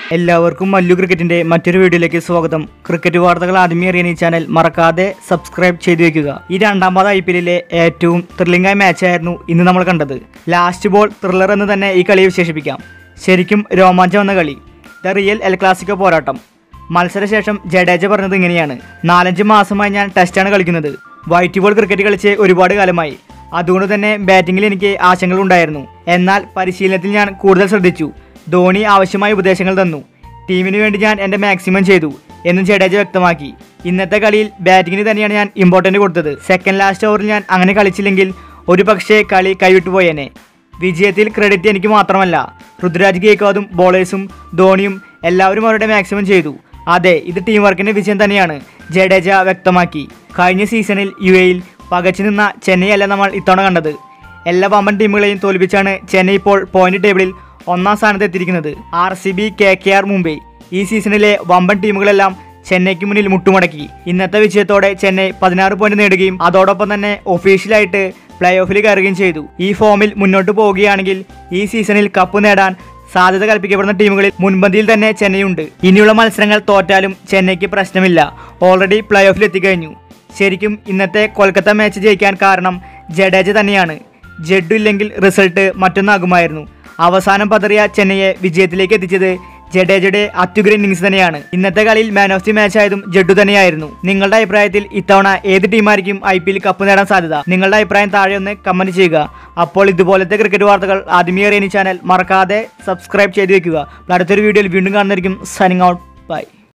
എല്ലാവർക്കും മല്ലു ക്രിക്കറ്റിന്റെ മറ്റൊരു വീഡിയോയിലേക്ക് സ്വാഗതം ക്രിക്കറ്റ് വാർത്തകൾ ആദ്യമേ അറിയാൻ ഈ ചാനൽ മറക്കാതെ സബ്സ്ക്രൈബ് ചെയ്തു വെക്കുക ഈ രണ്ടാമത് ഐ പി എല്ലിലെ ഏറ്റവും ത്രില്ലിംഗായ മാച്ചായിരുന്നു ഇന്ന് നമ്മൾ കണ്ടത് ലാസ്റ്റ് ബോൾ ത്രില്ലർ എന്ന് തന്നെ ഈ കളിയെ വിശേഷിപ്പിക്കാം ശരിക്കും രോമാഞ്ചം എന്ന കളി ദ റിയൽ എൽ ക്ലാസിക്കോ പോരാട്ടം മത്സരശേഷം ജഡേജ പറഞ്ഞത് ഇങ്ങനെയാണ് നാലഞ്ച് മാസമായി ഞാൻ ടെസ്റ്റാണ് കളിക്കുന്നത് വൈറ്റ് ബോൾ ക്രിക്കറ്റ് കളിച്ച് ഒരുപാട് കാലമായി അതുകൊണ്ട് തന്നെ ബാറ്റിങ്ങിൽ എനിക്ക് ആശങ്കകളുണ്ടായിരുന്നു എന്നാൽ പരിശീലനത്തിൽ ഞാൻ കൂടുതൽ ശ്രദ്ധിച്ചു ധോണി ആവശ്യമായ ഉപദേശങ്ങൾ തന്നു ടീമിന് വേണ്ടി ഞാൻ എൻ്റെ മാക്സിമം ചെയ്തു എന്നും ജഡേജ വ്യക്തമാക്കി ഇന്നത്തെ കളിയിൽ ബാറ്റിങ്ങിന് തന്നെയാണ് ഞാൻ ഇമ്പോർട്ടൻ്റ് കൊടുത്തത് സെക്കൻഡ് ലാസ്റ്റ് ഓവറിൽ ഞാൻ അങ്ങനെ കളിച്ചില്ലെങ്കിൽ ഒരു പക്ഷേ കളി കൈവിട്ടു പോയേനെ വിജയത്തിൽ ക്രെഡിറ്റ് എനിക്ക് മാത്രമല്ല ഋതുരാജ് ഗേക്വാദും ബോളേഴ്സും ധോണിയും എല്ലാവരും അവരുടെ മാക്സിമം ചെയ്തു അതെ ഇത് ടീം വർക്കിന്റെ വിജയം തന്നെയാണ് ജഡേജ വ്യക്തമാക്കി കഴിഞ്ഞ സീസണിൽ യു എയിൽ പകച്ചു നിന്ന ചെന്നൈ അല്ല നമ്മൾ ഇത്തവണ കണ്ടത് എല്ലാ വമ്പൻ ടീമുകളെയും തോൽപ്പിച്ചാണ് ചെന്നൈ ഇപ്പോൾ പോയിന്റ് ടേബിളിൽ ഒന്നാം സ്ഥാനത്ത് എത്തിയിരിക്കുന്നത് R C B K K R Mumbai ഈ സീസണിലെ വമ്പൻ ടീമുകളെല്ലാം ചെന്നൈക്ക് മുന്നിൽ മുട്ടുമടക്കി ഇന്നത്തെ വിജയത്തോടെ ചെന്നൈ പതിനാറ് പോയിന്റ് നേടുകയും അതോടൊപ്പം തന്നെ ഒഫീഷ്യലായിട്ട് പ്ലേ ഓഫിൽ കയറുകയും ചെയ്തു ഈ ഫോമിൽ മുന്നോട്ട് പോവുകയാണെങ്കിൽ ഈ സീസണിൽ കപ്പ് നേടാൻ സാധ്യത കൽപ്പിക്കപ്പെടുന്ന ടീമുകളിൽ മുൻപന്തിയിൽ തന്നെ ചെന്നൈയുണ്ട് ഇനിയുള്ള മത്സരങ്ങൾ തോറ്റാലും ചെന്നൈക്ക് പ്രശ്നമില്ല ഓൾറെഡി പ്ലേ ഓഫിൽ എത്തിക്കഴിഞ്ഞു ശരിക്കും ഇന്നത്തെ കൊൽക്കത്ത മാച്ച് ജയിക്കാൻ കാരണം ജഡേജ തന്നെയാണ് ജഡ്ഡു ഇല്ലെങ്കിൽ റിസൾട്ട് മറ്റൊന്നാകുമായിരുന്നു അവസാനം പതറിയ ചെന്നൈയെ വിജയത്തിലേക്ക് എത്തിച്ചത് ജഡേജയുടെ അത്യുഗ്ര ഇന്നിങ്സ് തന്നെയാണ് ഇന്നത്തെ കളിയിൽ മാൻ ഓഫ് ദി മാച്ച് ആയതും ജഡ്ഡു തന്നെയായിരുന്നു നിങ്ങളുടെ അഭിപ്രായത്തിൽ ഇത്തവണ ഏത് ടീമായിരിക്കും ഐ പി എൽ കപ്പ് നേടാൻ സാധ്യത നിങ്ങളുടെ അഭിപ്രായം താഴെ ഒന്ന് കമന്റ് ചെയ്യുക അപ്പോൾ ഇതുപോലത്തെ ക്രിക്കറ്റ് വാർത്തകൾ ആദ്യമേ അറിയാൻ ഈ ചാനൽ മറക്കാതെ സബ്സ്ക്രൈബ് ചെയ്ത് വെക്കുക അടുത്തൊരു വീഡിയോയിൽ വീണ്ടും കാണുന്നതായിരിക്കും സൈനിങ് ഔട്ട് ബൈ